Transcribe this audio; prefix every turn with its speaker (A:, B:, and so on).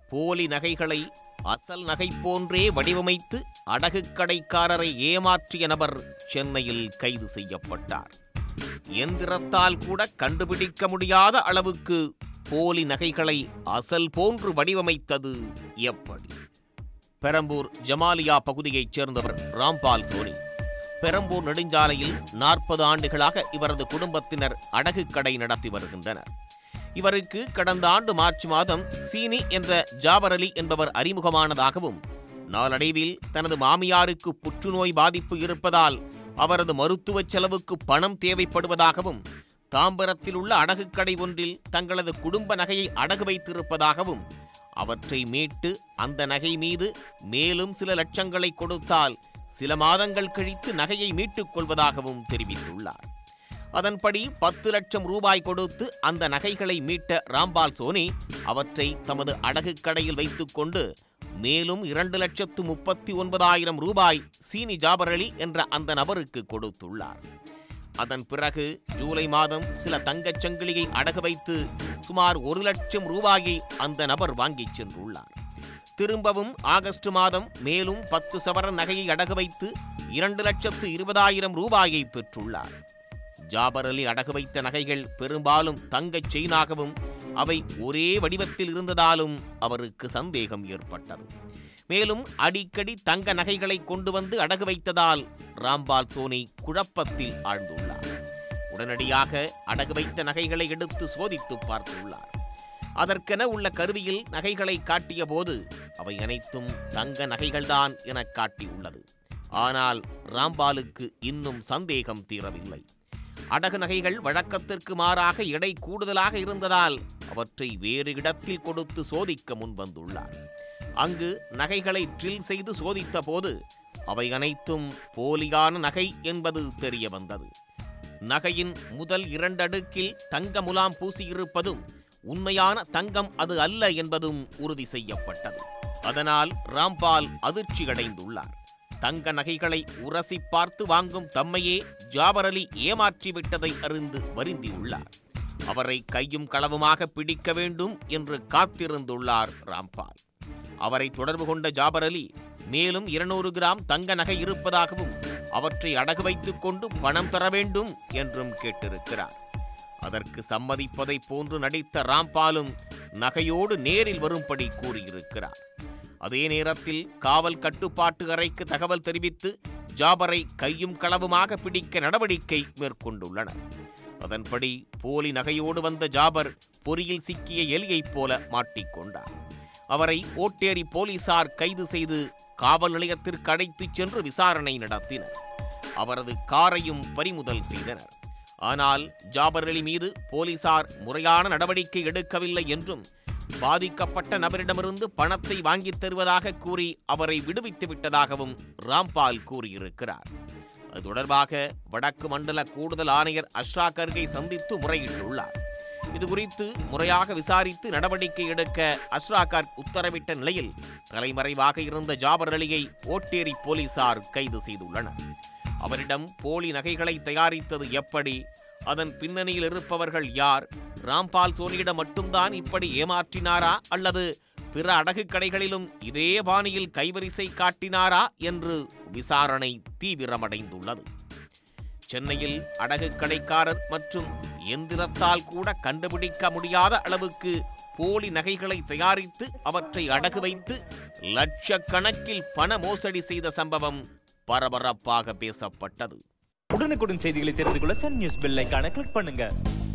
A: போலி நகைகளை அசல் நகை போன்றே வடிவமைத்து அடகுக் கடைக்காரரை ஏமாற்றிய நபர் சென்னையில் கைது செய்யப்பட்டார் எந்திரத்தால் கூட கண்டுபிடிக்க முடியாத அளவுக்கு போலி நகைகளை அசல் போன்று வடிவமைத்தது எப்படி பெரம்பூர் ஜமாலியா பகுதியைச் சேர்ந்தவர் ராம்பால் சோனி பெரம்பூர் நெடுஞ்சாலையில் நாற்பது ஆண்டுகளாக இவரது குடும்பத்தினர் அடகு கடை நடத்தி வருகின்றனர் இவருக்கு கடந்த ஆண்டு மார்ச் மாதம் சீனி என்ற ஜாபர் அலி என்பவர் அறிமுகமானதாகவும் நாளடைவில் தனது மாமியாருக்கு புற்றுநோய் பாதிப்பு இருப்பதால் அவரது மருத்துவ செலவுக்கு பணம் தேவைப்படுவதாகவும் தாம்பரத்தில் உள்ள அடகுக்கடை ஒன்றில் தங்களது குடும்ப நகையை அடகு வைத்திருப்பதாகவும் அவற்றை மீட்டு அந்த நகை மீது மேலும் சில லட்சங்களை கொடுத்தால் சில மாதங்கள் கழித்து நகையை மீட்டுக் கொள்வதாகவும் தெரிவித்துள்ளார் அதன்படி பத்து லட்சம் ரூபாய் கொடுத்து அந்த நகைகளை மீட்ட ராம்பால் சோனி அவற்றை தமது அடகுக் கடையில் வைத்துக்கொண்டு மேலும் இரண்டு லட்சத்து முப்பத்தி ஒன்பதாயிரம் ரூபாய் சீனி ஜாபர் அலி என்ற அந்த நபருக்கு கொடுத்துள்ளார் அதன் பிறகு ஜூலை மாதம் சில தங்கச் சங்கிலியை அடகு வைத்து சுமார் ஒரு லட்சம் ரூபாயை அந்த நபர் வாங்கிச் சென்றுள்ளார் திரும்பவும் ஆகஸ்ட் மாதம் மேலும் பத்து சவரன் நகையை அடகு வைத்து இரண்டு லட்சத்து இருபதாயிரம் ரூபாயை பெற்றுள்ளார் ஜாபர் அலி அடகு வைத்த நகைகள் பெரும்பாலும் தங்கச் செயினாகவும் அவை ஒரே வடிவத்தில் இருந்ததாலும் அவருக்கு சந்தேகம் ஏற்பட்டது மேலும் அடிக்கடி தங்க நகைகளை கொண்டு வந்து அடகு வைத்ததால் ராம்பால் சோனி குழப்பத்தில் ஆழ்ந்துள்ளார் உடனடியாக அடகு வைத்த நகைகளை எடுத்து சோதித்து பார்த்துள்ளார் அதற்கென உள்ள கருவியில் நகைகளை காட்டிய போது அவை அனைத்தும் தங்க நகைகள்தான் என காட்டியுள்ளது ஆனால் ராம்பாலுக்கு இன்னும் சந்தேகம் தீரவில்லை அடகு நகைகள் வழக்கத்திற்கு மாறாக எடை கூடுதலாக இருந்ததால் அவற்றை வேறு இடத்தில் கொடுத்து சோதிக்க முன்வந்துள்ளார் அங்கு நகைகளை ட்ரில் செய்து சோதித்த போது அவை அனைத்தும் போலியான நகை என்பது தெரிய வந்தது நகையின் முதல் இரண்டடுக்கில் தங்க முலாம் பூசியிருப்பதும் உண்மையான தங்கம் அது அல்ல என்பதும் உறுதி செய்யப்பட்டது அதனால் ராம்பால் அதிர்ச்சியடைந்துள்ளார் தங்க நகைகளை உரசி பார்த்து வாங்கும் தம்மையே ஜாபர் அலி ஏமாற்றிவிட்டதை அறிந்து வருந்தியுள்ளார் அவரை கையும் களவுமாக பிடிக்க வேண்டும் என்று காத்திருந்துள்ளார் ராம்பால் அவரை தொடர்பு கொண்ட ஜாபர் அலி மேலும் இருநூறு கிராம் தங்க நகை இருப்பதாகவும் அவற்றை அடகு வைத்துக் கொண்டு பணம் தர வேண்டும் என்றும் கேட்டிருக்கிறார் அதற்கு சம்மதிப்பதைப் போன்று நடித்த ராம்பாலும் நகையோடு நேரில் வரும்படி கூறியிருக்கிறார் அதே நேரத்தில் காவல் கட்டுப்பாட்டு அறைக்கு தகவல் தெரிவித்து ஜாபரை கையும் களவுமாக பிடிக்க நடவடிக்கை மேற்கொண்டுள்ளனர் அதன்படி போலி நகையோடு வந்த ஜாபர் பொறியில் சிக்கிய எலியைப் போல மாட்டிக்கொண்டார் அவரை ஓட்டேரி போலீசார் கைது செய்து காவல் நிலையத்திற்கு அழைத்துச் சென்று விசாரணை நடத்தினர் அவரது காரையும் பறிமுதல் செய்தனர் ஆனால் ஜாபர் அலி மீது போலீசார் முறையான நடவடிக்கை எடுக்கவில்லை என்றும் பாதிக்கப்பட்ட நபரிடமிருந்து பணத்தை வாங்கித் தருவதாக கூறி அவரை விடுவித்து விட்டதாகவும் ராம்பால் கூறியிருக்கிறார் அது தொடர்பாக வடக்கு மண்டல கூடுதல் ஆணையர் அஷ்ரா கர்கை சந்தித்து முறையிட்டுள்ளார் இதுகுறித்து முறையாக விசாரித்து நடவடிக்கை எடுக்க அஸ்ரா கர்க் உத்தரவிட்ட நிலையில் தலைமறைவாக இருந்த ஜாபர் அலியை ஓட்டேரி போலீசார் கைது செய்துள்ளனர் அவரிடம் போலி நகைகளை தயாரித்தது எப்படி அதன் பின்னணியில் இருப்பவர்கள் யார் ராம்பால் சோனியிடம் மட்டும்தான் இப்படி ஏமாற்றினாரா அல்லது பிற அடகு கடைகளிலும் இதே பாணியில் கைவரிசை காட்டினாரா என்று விசாரணை தீவிரமடைந்துள்ளது சென்னையில் அடகு கடைக்காரர் மற்றும் எந்திரத்தால் கூட கண்டுபிடிக்க முடியாத அளவுக்கு போலி நகைகளை தயாரித்து அவற்றை அடகு வைத்து லட்சக்கணக்கில் பண மோசடி செய்த சம்பவம் பரபரப்பாக பேசப்பட்டது
B: உடனுக்குடன் செய்திகளை தெரிந்து கொள்ள சன் நியூஸ் பெல் ஐகானை கிளிக் பண்ணுங்க